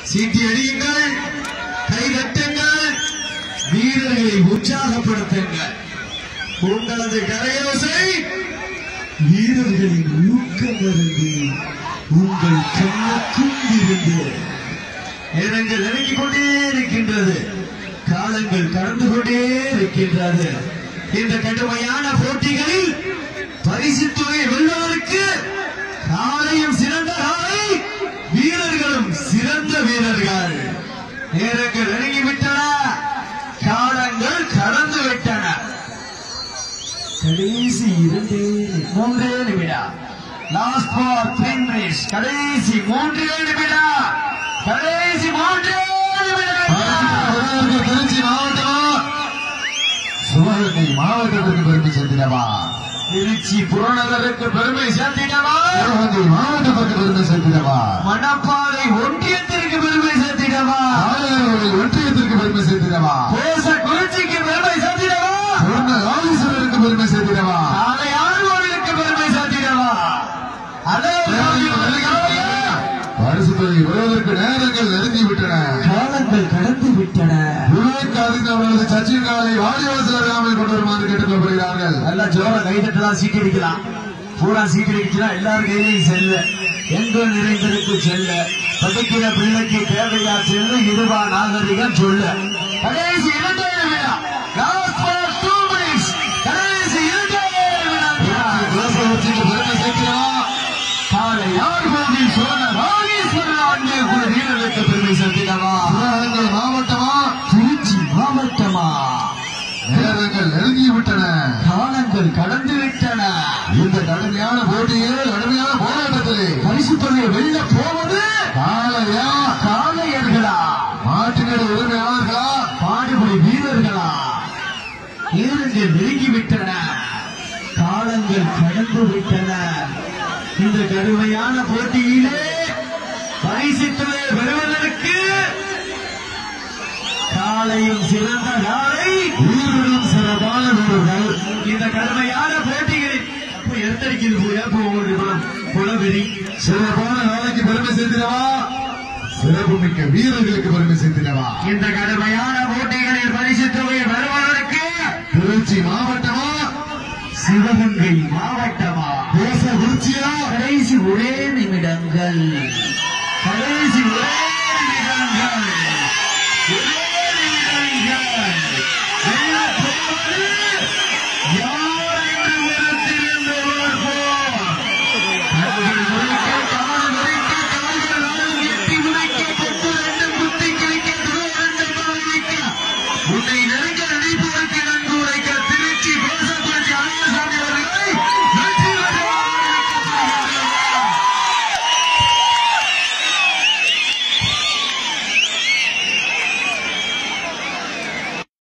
சீட்டி அடியுங்கள் கை தட்டுங்கள் வீரர்களை உற்சாகப்படுத்துங்கள் உங்களது கரையோசை வீரர்களின் ஊக்கம் இருந்து உங்கள் கண்ணுக்கும் இருந்து நேரங்கள் நெருங்கிக் கொண்டே இருக்கின்றது காலங்கள் கடந்து கொண்டே இருக்கின்றது இந்த கடுமையான போட்டிகளில் பரிசு தொகை வெல்வதற்கு காலையும் சிறந்த காலை வீரர்களும் சிறந்த வீரர்கள் நேரங்கள் நெருங்கிவிட்டன காலங்கள் கடந்து விட்டன கடைசி இரண்டே மூன்றே நிமிடம் லாஸ்ட் ஃபார் த்ரீ மினிட்ஸ் கடைசி மூன்றே நிமிடம் கடைசி மூன்றே நிமிடம் திருச்சி மாவட்டமா சிவகங்கை மாவட்டத்திற்கு பெருமை சேர்த்திடவா திருச்சி புறநகருக்கு பெருமை சேர்த்திடவா சிவகங்கை மாவட்டத்திற்கு பெருமை சேர்த்திடவா மணப்பாறை ஒன்றியத்திற்கு பெருமை சேர்த்திடவா ஆலயங்களை ஒன்றியத்திற்கு பெருமை சேர்த்திடவா பேச குறிச்சிக்கு பெருமை சேர்த்திடவா சொர்ண ராஜேஸ்வரருக்கு பெருமை சேர்த்திடவா நாளை ஆழ்வாருக்கு பெருமை சேர்த்திடவா பரிசுத்தை வருவதற்கு நேரங்கள் நெருங்கி விட்டன காலங்கள் கடந்து விட்டன விவேக் ஆதித்ய அவர்களது சச்சின் காலை வாடிவாசல் அருகாமையில் கொண்டு வருமாறு கேட்டுக் கொள்ளப்படுகிறார்கள் நல்லா ஜோர கை தட்டலாம் சீட்டு அடிக்கலாம் பூரா சீட்டு அடிச்சுனா எல்லாரும் கையிலையும் செல்ல எங்கு நிறைந்திருக்கு செல்ல படிக்கிற பிள்ளைக்கு தேவையா செல்ல இதுவா நாகரிகம் சொல்ல கடைசி இரண்டே நிமிடம் Last for two minutes. கடைசி இரண்டே நிமிடம் தேசபக்திக்கு பெருமை சேர்த்திடவா காலை யார் கோவில் சோழ ராகேஸ்வரர் ஆண்டிய குழு வீரர்களுக்கு பெருமை சேர்த்திடவா சிவகங்கை மாவட்டமா திருச்சி மாவட்டமா நேரங்கள் நெருங்கி விட்டன காலங்கள் கடந்து விட்டன இந்த கடுமையான போட்டியிலே கடுமையான போராட்டத்திலே பரிசு தொகையை வெல்ல போவது காலையா காளையர்களா மாட்டினடி உரிமையாளர்களா பாடுபடி வீரர்களா நேரங்கள் நெருங்கிவிட்டன காலங்கள் கடந்து விட்டன இந்த கடுமையான போட்டியிலே பரிசுத்தலை பெறுவதற்கு காலையும் சிறந்த காலை வீரர்களும் சிறப்பான வீரர்கள் இந்த கடுமையான போட்டிகளில் அப்ப எடுத்தடிக்கிறது போய் அப்போ உங்களுக்கு புலவெறி சிறப்பான நாளைக்கு பெருமை சேர்த்திடவா சிறப்பு மிக்க வீரர்களுக்கு பெருமை சேர்த்திடவா இந்த கடுமையான போட்டிகளில் பரிசு தொகை வருவதற்கு திருச்சி மாவட்டமா சிவகங்கை மாவட்டமா தேச குறிச்சியா கடைசி ஒரே நிமிடங்கள் கடைசி ஒரே நிமிடங்கள் ஒரே நிமிடங்கள் வெல்லப் போவது யார் என்று உரத்திலிருந்து பார்ப்போம். கண்கள் முறைக்க, காது முறைக்க, கால்கள் நாளும் எட்டி உரைக்க, கொத்து ரெண்டும் குத்தி கிழிக்க, துணை ரெண்டும் பலவிக்க. உன்னை